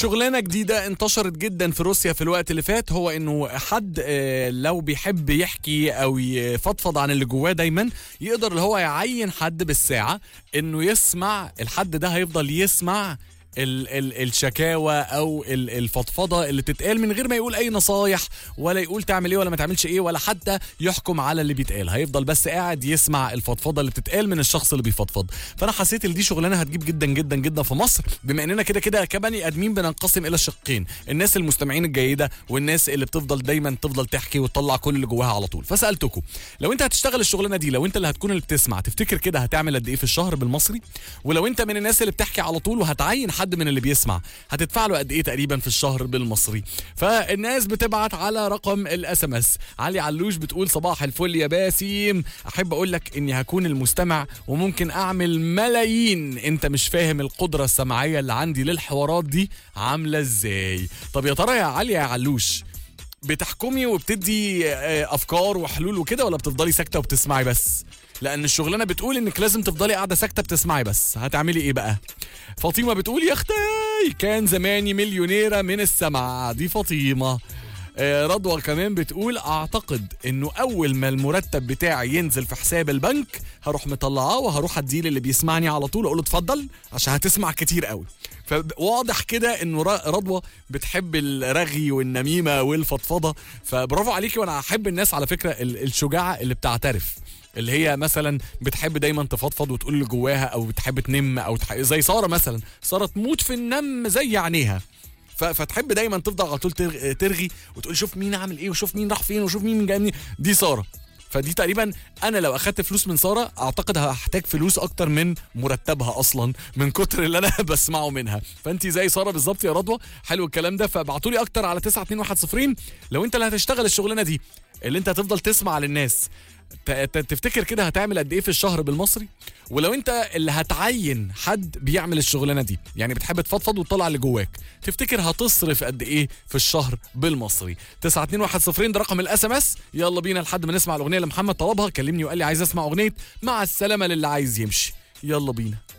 شغلانه جديده انتشرت جدا في روسيا في الوقت اللي فات هو انه حد آه، لو بيحب يحكي او يفضفض عن اللي جواه دايما يقدر اللي هو يعين حد بالساعه انه يسمع الحد ده هيفضل يسمع ال ال الشكاوى او ال الفضفضه اللي تتقال من غير ما يقول اي نصايح ولا يقول تعمل ايه ولا ما تعملش ايه ولا حتى يحكم على اللي بيتقال هيفضل بس قاعد يسمع الفضفضه اللي بتتقال من الشخص اللي بيفضفض فانا حسيت ان دي شغلانه هتجيب جدا جدا جدا في مصر بما اننا كده كده كبني ادمين بننقسم الى شقين الناس المستمعين الجيده والناس اللي بتفضل دايما تفضل تحكي وتطلع كل اللي جواها على طول فسالتكم لو انت هتشتغل الشغلانه دي لو انت اللي هتكون اللي بتسمع تفتكر كده هتعمل قد ايه في الشهر بالمصري ولو انت من الناس اللي بتحكي على طول وهتعين حد من اللي بيسمع هتدفع له قد ايه تقريبا في الشهر بالمصري فالناس بتبعت على رقم الاس ام اس علي علوش بتقول صباح الفل يا باسم احب اقول لك اني هكون المستمع وممكن اعمل ملايين انت مش فاهم القدره السمعيه اللي عندي للحوارات دي عامله ازاي طب يا ترى يا علي يا علوش بتحكمي وبتدي آه، افكار وحلول وكده ولا بتفضلي ساكته وبتسمعي بس لان الشغلانه بتقول انك لازم تفضلي قاعده ساكته بتسمعي بس هتعملي ايه بقى فاطمه بتقول يا اختي كان زماني مليونيره من السمع دي فاطمه آه، رضوى كمان بتقول اعتقد انه اول ما المرتب بتاعي ينزل في حساب البنك هروح مطلعاه وهروح اديه للي بيسمعني على طول اقول له اتفضل عشان هتسمع كتير قوي فواضح كده انه ر- رضوى بتحب الرغي والنميمه والفضفضه فبرافو عليكي وانا احب الناس على فكره ال- الشجاعه اللي بتعترف اللي هي مثلا بتحب دايما تفضفض وتقول اللي جواها او بتحب تنم او تح... زي ساره مثلا ساره تموت في النم زي عينيها ف- فتحب دايما تفضل على طول ترغ- ترغي وتقول شوف مين عامل ايه وشوف مين راح فين وشوف مين جاي منين دي ساره فدي تقريبا انا لو اخدت فلوس من ساره اعتقد هحتاج فلوس اكتر من مرتبها اصلا من كتر اللي انا بسمعه منها فانت زي ساره بالظبط يا رضوى حلو الكلام ده فابعتوا لي اكتر على 92110 لو انت اللي هتشتغل الشغلانه دي اللي انت هتفضل تسمع للناس ت- ت- تفتكر كده هتعمل قد ايه في الشهر بالمصري ولو انت اللي هتعين حد بيعمل الشغلانه دي يعني بتحب تفضفض وتطلع اللي جواك تفتكر هتصرف قد ايه في الشهر بالمصري 92110 ده رقم الاس ام اس يلا بينا لحد ما نسمع الاغنيه اللي محمد طلبها كلمني وقال لي عايز اسمع اغنيه مع السلامه للي عايز يمشي يلا بينا